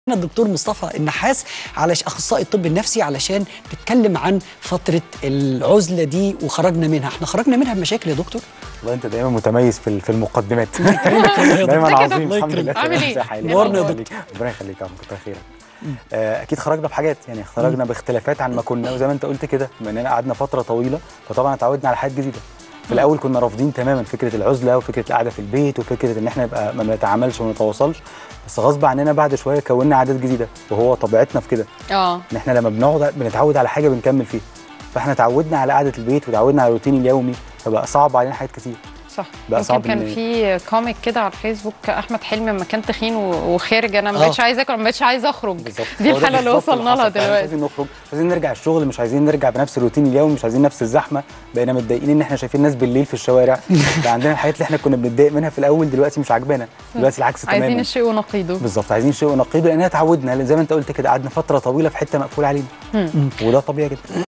الدكتور مصطفى النحاس على اخصائي الطب النفسي علشان نتكلم عن فتره العزله دي وخرجنا منها احنا خرجنا منها بمشاكل يا دكتور والله انت دايما متميز في في المقدمات يا دايما دكتور. عظيم الله الحمد لله يكرمك. عامل ايه؟ ازي حالك؟ نورنا يا الله دكتور. يخليك. ربنا يخليك يا عم كتر خيرك آه، اكيد خرجنا بحاجات يعني خرجنا باختلافات عن ما كنا وزي ما انت قلت كده بما اننا قعدنا فتره طويله فطبعا اتعودنا على حاجات جديده في الاول كنا رافضين تماما فكره العزله وفكره القعده في البيت وفكره ان احنا نبقى ما بنتعاملش وما نتواصلش بس غصب عننا بعد شويه كونا عادات جديده وهو طبيعتنا في كده اه ان احنا لما بنقعد بنتعود على حاجه بنكمل فيها فاحنا اتعودنا على قعده البيت وتعودنا على الروتين اليومي فبقى صعب علينا حاجات كتير صح بقى يمكن صعب كان إن- في كوميك كده على الفيسبوك احمد حلمي لما كان تخين و- وخارج انا ما آه. بقتش عايز اكل ما بقتش عايز اخرج بالظبط دي هو ده الحاله اللي بالظبط وصلنا لها حصل. فاحنا مش دلوقتي عايزين نخرج مش عايزين نرجع الشغل مش عايزين نرجع بنفس الروتين اليومي مش عايزين نفس الزحمه بقينا متضايقين ان احنا شايفين ناس بالليل في الشوارع بقى عندنا الحاجات اللي احنا كنا بنتضايق منها في الاول دلوقتي مش عاجبانا دلوقتي العكس عايزين تماما الشيء ونقيضه بالظبط عايزين شيء نقيض لاننا اتعودنا زي ما انت قلت كده قعدنا فتره طويله في حته مقفول علينا وده طبيعي جدا